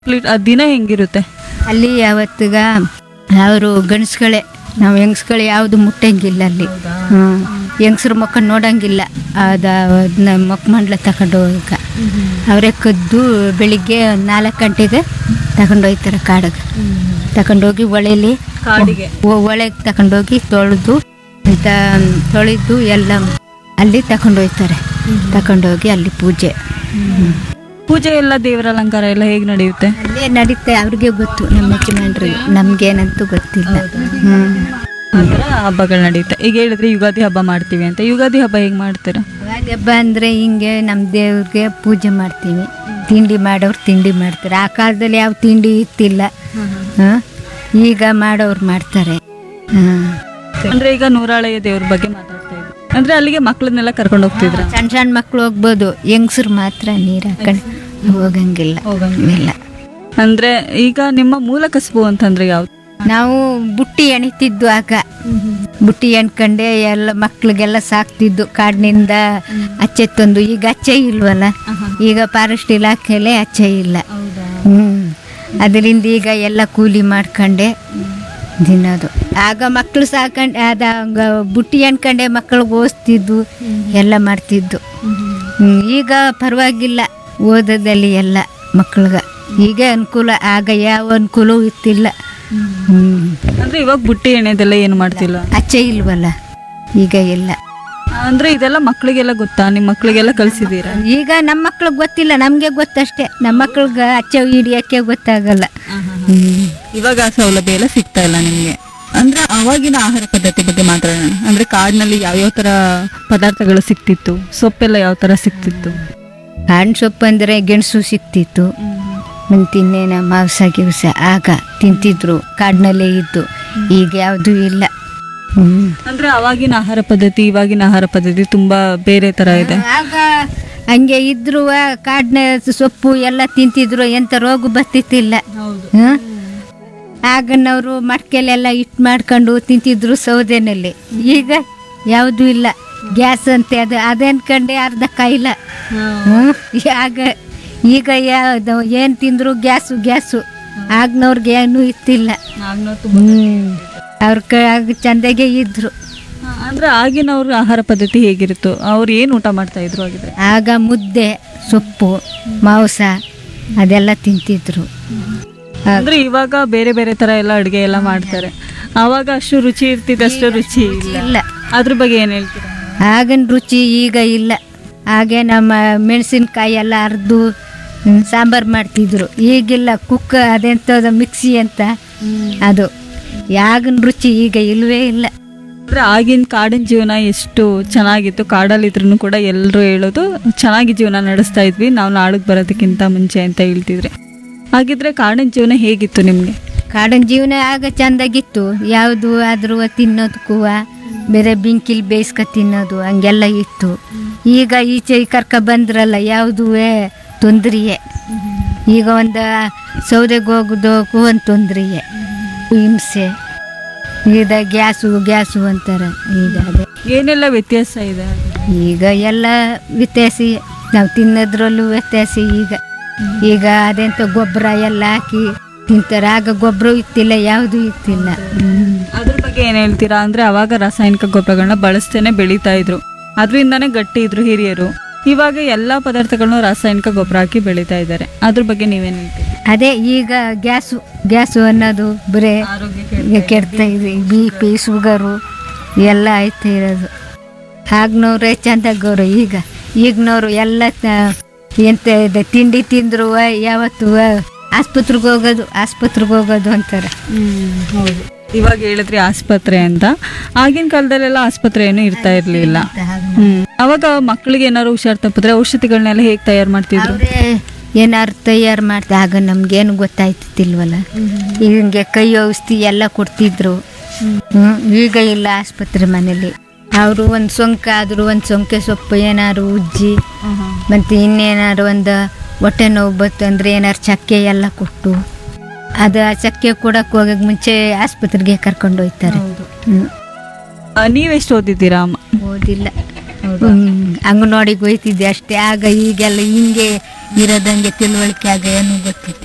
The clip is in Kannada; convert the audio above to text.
ಕಂಪ್ಲೀಟ್ ಆ ದಿನ ಹೆಂಗಿರುತ್ತೆ ಅಲ್ಲಿ ಯಾವತ್ತಿಗ ಅವರು ಗಂಡಸ್ಗಳೇ ನಾವು ಹೆಂಗಸ್ಗಳು ಯಾವುದು ಮುಟ್ಟಂಗಿಲ್ಲ ಅಲ್ಲಿ ಹ್ಞೂ ಹೆಂಗಸ್ರ ಮುಖ ನೋಡಂಗಿಲ್ಲ ಅದ ಅದನ್ನ ಮೊಕ್ಕಮಂಡ್ಲ ತಗೊಂಡು ಹೋಗಕ್ಕೆ ಅವರೇ ಕದ್ದು ಬೆಳಿಗ್ಗೆ ನಾಲ್ಕು ಗಂಟೆಗೆ ತಗೊಂಡು ಹೋಗ್ತಾರೆ ಕಾಡಿಗೆ ತಗೊಂಡೋಗಿ ಒಳೆಲಿ ಕಾಡಿಗೆ ಒಳಗೆ ತಗೊಂಡೋಗಿ ತೊಳೆದು ಅಂತ ತೊಳೆದು ಎಲ್ಲ ಅಲ್ಲಿ ತಗೊಂಡು ಹೋಗ್ತಾರೆ ತಗೊಂಡೋಗಿ ಅಲ್ಲಿ ಪೂಜೆ ಪೂಜೆ ಎಲ್ಲ ದೇವರ ಅಲಂಕಾರ ಎಲ್ಲ ಹೇಗೆ ನಡೆಯುತ್ತೆ ಅಲ್ಲೇ ನಡೀತೆ ಅವ್ರಿಗೆ ಗೊತ್ತು ನಮ್ಮ ಯಜಮಾನ್ರಿಗೆ ನಮ್ಗೇನಂತೂ ಗೊತ್ತಿಲ್ಲ ಹ್ಮ್ ಆ ಥರ ಹಬ್ಬಗಳು ನಡೆಯುತ್ತೆ ಈಗ ಹೇಳಿದ್ರೆ ಯುಗಾದಿ ಹಬ್ಬ ಮಾಡ್ತೀವಿ ಅಂತ ಯುಗಾದಿ ಹಬ್ಬ ಹೇಗೆ ಮಾಡ್ತೀರಾ ಯುಗಾದಿ ಹಬ್ಬ ಅಂದರೆ ಹಿಂಗೆ ನಮ್ಮ ದೇವ್ರಿಗೆ ಪೂಜೆ ಮಾಡ್ತೀವಿ ತಿಂಡಿ ಮಾಡೋರು ತಿಂಡಿ ಮಾಡ್ತಾರೆ ಆ ಕಾಲದಲ್ಲಿ ಯಾವ ತಿಂಡಿ ಇತ್ತಿಲ್ಲ ಹಾಂ ಈಗ ಮಾಡೋರು ಮಾಡ್ತಾರೆ ಹಾಂ ಅಂದ್ರೆ ಈಗ ನೂರಾಳೆಯ ದೇವ್ರ ಬಗ್ಗೆ ಮಾತಾಡ್ತಾ ಇದ್ವಿ ಅಂದ್ರೆ ಅಲ್ಲಿಗೆ ಮಕ್ಕಳನ್ನೆಲ್ಲ ಕರ್ಕೊಂಡು ಹೋಗ್ತಿದ್ರ ಸಣ್ಣ ಸಣ್ಣ ಮಕ್ಳು ಹೋಗ್ಬೋದು ಹೆಂಗಸ್ರು ಮಾತ್ರ ನೀರು ಹಾಕೊಂಡು ಹೋಗಂಗಿಲ್ಲ ಇಲ್ಲ ಅಂದ್ರೆ ಈಗ ನಿಮ್ಮ ಮೂಲ ಕಸಬು ಅಂತಂದ್ರೆ ಯಾವ್ದು ನಾವು ಬುಟ್ಟಿ ಎಣಿತಿದ್ದು ಆಗ ಬುಟ್ಟಿ ಎಣ್ಕಂಡೆ ಎಲ್ಲ ಮಕ್ಳಿಗೆಲ್ಲ ಸಾಕ್ತಿದ್ದು ಕಾಡಿನಿಂದ ಅಚ್ಚೆ ತಂದು ಈಗ ಅಚ್ಚೆ ಇಲ್ವಲ್ಲ ಈಗ ಫಾರೆಸ್ಟ್ ಇಲಾಖೆಲೆ ಅಚ್ಚೆ ಇಲ್ಲ ಹ್ಮ್ ಅದರಿಂದ ಈಗ ಎಲ್ಲ ಕೂಲಿ ಮಾಡ್ಕೊಂಡೆ ತಿನ್ನೋದು ಆಗ ಮಕ್ಕಳು ಸಾಕಂಡು ಅದ ಹಂಗ ಬುಟ್ಟಿ ಎಣ್ಕಂಡೆ ಮಕ್ಕಳಿಗೆ ಓದಿಸ್ತಿದ್ದು ಎಲ್ಲ ಮಾಡ್ತಿದ್ದು ಹ್ಮ್, ಈಗ ಪರವಾಗಿಲ್ಲ ಓದೋದಲ್ಲಿ ಎಲ್ಲ ಮಕ್ಳಿಗೆ ಈಗ ಅನುಕೂಲ ಆಗ ಯಾವ ಅನುಕೂಲವೂ ಇತ್ತಿಲ್ಲ ಹ್ಮ್ ಅಂದ್ರೆ ಇವಾಗ ಬುಟ್ಟಿ ಎಣ್ಣೆದೆಲ್ಲ ಏನು ಮಾಡ್ತಿಲ್ಲ ಅಚ್ಚೆ ಇಲ್ವಲ್ಲ ಈಗ ಇಲ್ಲ ಅಂದ್ರೆ ಇದೆಲ್ಲ ಮಕ್ಕಳಿಗೆಲ್ಲ ಗೊತ್ತಾ ನಿಮ್ಮ ಮಕ್ಕಳಿಗೆಲ್ಲ ಕಲ್ಸಿದೀರಾ ಈಗ ನಮ್ಮ ಮಕ್ಳಿಗೆ ಗೊತ್ತಿಲ್ಲ ನಮಗೆ ಗೊತ್ತಷ್ಟೇ ನಮ್ಮ ಮಕ್ಳಿಗೆ ಅಚ್ಚೆ ಹಿಡಿಯೋಕ್ಕೆ ಗೊತ್ತಾಗಲ್ಲ ಹ್ಮ್. ಇವಾಗ ಆ ಸೌಲಭ್ಯ ಎಲ್ಲ ಸಿಗ್ತಾ ಇಲ್ಲ ನಿಮ್ಗೆ ಅಂದ್ರೆ ಅವಾಗಿನ ಆಹಾರ ಪದ್ಧತಿ ಬಗ್ಗೆ ಮಾತಾಡೋಣ ಅಂದ್ರೆ ಕಾಡಿನಲ್ಲಿ ಯಾವ್ಯಾವ ತರ ಪದಾರ್ಥಗಳು ಸಿಕ್ತಿತ್ತು ಸೊಪ್ಪೆಲ್ಲ ಯಾವ ತರ ಸಿಕ್ತಿತ್ತು ಹಣ್ಣು ಸೊಪ್ಪು ಅಂದರೆ ಗೆಣಸು ಸಿಕ್ತಿತ್ತು ಮತ್ತು ಇನ್ನೇನ ಮಾಂಸ ಗಿವ್ಸ ಆಗ ತಿಂತಿದ್ರು ಕಾಡಿನಲ್ಲೇ ಇದ್ದು ಈಗ ಯಾವುದೂ ಇಲ್ಲ ಹ್ಮ್ ಅಂದ್ರೆ ಅವಾಗಿನ ಆಹಾರ ಪದ್ಧತಿ ಇವಾಗಿನ ಆಹಾರ ಪದ್ಧತಿ ತುಂಬಾ ಬೇರೆ ತರ ಇದೆ ಆಗ ಹಂಗೆ ಇದ್ರು ಕಾಡಿನ ಸೊಪ್ಪು ಎಲ್ಲ ತಿಂತಿದ್ರು ಎಂತ ರೋಗ ಬರ್ತಿತ್ತಿಲ್ಲ ಹ್ಮ್? ಆಗನವರು ಮಡ್ಕೆಲೆಲ್ಲ ಇಟ್ಟು ಮಾಡ್ಕೊಂಡು ತಿಂತಿದ್ರು ಸೌದೆನಲ್ಲಿ ಈಗ ಯಾವುದೂ ಇಲ್ಲ ಗ್ಯಾಸ್ ಅಂತೆ ಅದು ಅದನ್ಕಂಡೆ ಅರ್ಧ ಕಾಯಿಲ್ಲ ಹ್ಮ್? ಆಗ ಈಗ ಯಾವ್ದು ಏನು ತಿಂದ್ರು ಗ್ಯಾಸು ಗ್ಯಾಸು ಆಗ್ನವ್ರಿಗೆ ಏನೂ ಇತ್ತಿಲ್ಲ ಹ್ಮ್ ಅವ್ರ ಕ ಆಗ ಚಂದಾಗೆ ಇದ್ರು ಅಂದ್ರೆ ಆಗಿನವ್ರ ಆಹಾರ ಪದ್ಧತಿ ಹೇಗಿರುತ್ತು ಅವ್ರು ಏನ್ ಊಟ ಮಾಡ್ತಾ ಇದ್ರು ಆಗಿದ್ರೆ ಆಗ ಮುದ್ದೆ ಸೊಪ್ಪು ಮಾಂಸ ಅದೆಲ್ಲ ತಿಂತಿದ್ರು ಆಗ ಅಂದ್ರೆ ಇವಾಗ ಬೇರೆ ಬೇರೆ ತರ ಎಲ್ಲ ಅಡುಗೆ ಎಲ್ಲ ಮಾಡ್ತಾರೆ ಅವಾಗ ಅಷ್ಟು ರುಚಿ ಇರ್ತಿತ್ತು ಅಷ್ಟು ರುಚಿ ಇಲ್ಲ ಇಲ್ಲ ಅದ್ರ ಬಗ್ಗೆ ಏನ್ ಹೇಳ್ತೀರಾ ಆಗಿನ ರುಚಿ ಈಗ ಇಲ್ಲ ಹಾಗೆ ನಮ್ಮ ಮೆಣಸಿನ್ಕಾಯಿ ಎಲ್ಲ ಅರ್ದು ಸಾಂಬಾರು ಮಾಡ್ತಿದ್ರು ಈಗಿಲ್ಲ ಕುಕ್ಕ ಅದೆಂಥದ್ದು ಮಿಕ್ಸಿ ಅಂತ ಅದು ಆಗಿನ ರುಚಿ ಈಗ ಇಲ್ವೇ ಇಲ್ಲ ಅಂದ್ರೆ ಆಗಿನ ಕಾಡಿನ ಜೀವನ ಎಷ್ಟು ಚೆನ್ನಾಗಿತ್ತು ಕಾಡಲ್ಲಿದ್ರು ಕೂಡ ಎಲ್ಲರೂ ಹೇಳೋದು ಚೆನ್ನಾಗಿ ಜೀವನ ನಡೆಸ್ತಾ ಇದ್ವಿ ನಾವು ನಾಡಿಗೆ ಬರೋದಕ್ಕಿಂತ ಮುಂಚೆ ಅಂತ ಹೇಳ್ತಿದ್ರೆ ಹಾಗಿದ್ರೆ ಕಾಡಿನ ಜೀವನ ಹೇಗಿತ್ತು ನಿಮ್ಗೆ ಕಾಡಿನ ಜೀವನ ಆಗ ಚೆಂದಾಗಿತ್ತು ಯಾವುದು ಆದ್ರೂ ತಿನ್ನೋದಕ್ಕೂ ಬೇರೆ ಬೆಂಕಿಲಿ ಬೇಯಿಸ್ಕೊ ತಿನ್ನೋದು ಹಂಗೆಲ್ಲ ಇತ್ತು ಈಗ ಈಚೆ ಕರ್ಕ ಬಂದ್ರಲ್ಲ ಯಾವುದೂ ತೊಂದರೆಯೇ ಈಗ ಒಂದು ಸೌದೆಗೆ ಹೋಗೋದಕ್ಕೂ ಒಂದು ತೊಂದರೆಯೇ ಹಿಂಸೆ ಈಗ ಗ್ಯಾಸು ಗ್ಯಾಸು ಅಂತಾರೆ ಈಗ ಅದೇ ಏನೆಲ್ಲ ವ್ಯತ್ಯಾಸ ಇದೆ ಈಗ ಎಲ್ಲ ವ್ಯತ್ಯಾಸ ನಾವು ತಿನ್ನೋದ್ರಲ್ಲೂ ವ್ಯತ್ಯಾಸ ಈಗ ಈಗ ಅದೆಂತ ಗೊಬ್ಬರ ಎಲ್ಲ ಹಾಕಿ ತಿಂತಾರೆ ಆಗ ಗೊಬ್ಬರ ಇತ್ತಿಲ್ಲ ಯಾವುದೂ ಇತ್ತಿಲ್ಲ ಹ್ಮ್. ಅದ್ರ ಬಗ್ಗೆ ಏನ್ ಹೇಳ್ತೀರಾ ಅಂದ್ರೆ ಅವಾಗ ರಾಸಾಯನಿಕ ಗೊಬ್ಬರಗಳನ್ನ ಬಳಸ್ತೇನೆ ಬೆಳೀತಾ ಇದ್ರು ಅದರಿಂದಾನೇ ಗಟ್ಟಿ ಇದ್ರು ಹಿರಿಯರು ಇವಾಗ ಎಲ್ಲಾ ಪದಾರ್ಥಗಳನ್ನ ರಾಸಾಯನಿಕ ಗೊಬ್ಬರ ಹಾಕಿ ಬೆಳೀತಾ ಇದ್ದಾರೆ ಅದ್ರ ಬಗ್ಗೆ ನೀವೇನ್ ಹೇಳ್ತೀರಿ ಅದೇ ಈಗ ಗ್ಯಾಸು ಗ್ಯಾಸು ಅನ್ನೋದು ಬರೇ ಈಗ ಕೆಡ್ತಾ ಇದೆ ಬಿ ಪಿ ಶುಗರು ಎಲ್ಲ ಆಯ್ತಾ ಇರೋದು ಆಗ್ನವ್ರೆ ಚಂದಾಗವ್ರು ಈಗ ಈಗಿನವ್ರು ಎಲ್ಲ ತ- ಎಂತ ಇದೆ ತಿಂಡಿ ತಿಂದ್ರು ಯಾವತ್ತು ಆಸ್ಪತ್ರೆಗೆ ಹೋಗೋದು ಆಸ್ಪತ್ರೆಗೆ ಹೋಗೋದು ಅಂತಾರೆ ಹೌದು ಇವಾಗ ಹೇಳಿದ್ರಿ ಆಸ್ಪತ್ರೆ ಅಂತ ಆಗಿನ ಕಾಲದಲ್ಲೆಲ್ಲ ಆಸ್ಪತ್ರೆ ಏನು ಇರ್ತಾ ಇರ್ಲಿಲ್ಲ ಹ್ಮ್ ಅವಾಗ ಮಕ್ಕಳಿಗೆ ಏನಾದ್ರು ಹುಷಾರ್ ತಪ್ಪಿದ್ರೆ ಔಷಧಿಗಳನ್ನೆಲ್ಲ ಹೇಗೆ ತಯಾರು ಮಾಡ್ತಿದ್ರು ಅವರೇ ಏನಾರು ತಯಾರು ಮಾಡ್ತಾ ಆಗ ನಮ್ಗೇನು ಗೊತ್ತಾಯ್ತಿಲ್ವಲ್ಲ ಹಿಂಗೆ ಕೈ ಔಷಧಿ ಎಲ್ಲ ಕೊಡ್ತಿದ್ರು ಹ್ಮ್ ಈಗ ಇಲ್ಲ ಆಸ್ಪತ್ರೆ ಮನೇಲಿ ಅವರು ಒಂದು ಸೊಂಕ ಆದರೂ ಒಂದು ಸೊಂಕೆ ಸೊಪ್ಪು ಏನಾದ್ರು ಉಜ್ಜಿ ಮತ್ತು ಇನ್ನೇನಾದ್ರು ಒಂದು ಹೊಟ್ಟೆ ನೋವು ಬತ್ತು ಅಂದರೆ ಏನಾರು ಚಕ್ಕೆ ಎಲ್ಲ ಕೊಟ್ಟು ಅದು ಆ ಚಕ್ಕೆ ಕೊಡಕ್ಕೆ ಹೋಗಕ್ಕೆ ಮುಂಚೆ ಆಸ್ಪತ್ರೆಗೆ ಕರ್ಕೊಂಡು ಹೋಗ್ತಾರೆ ಹ್ಮ್. ಆ, ನೀವೆಷ್ಟು ಓದಿದ್ದೀರಾ ಅಮ್ಮ ಓದಿಲ್ಲ ಅಂಗನವಾಡಿಗೆ ಹೋಯ್ತಿದ್ದೆ ಅಷ್ಟೇ ಆಗ ಈಗೆಲ್ಲ ಹಿಂಗೆ ಇರೋದಂಗೆ ತಿಳುವಳಿಕೆ ಆಗ ಏನು ಗೊತ್ತಿತ್ತು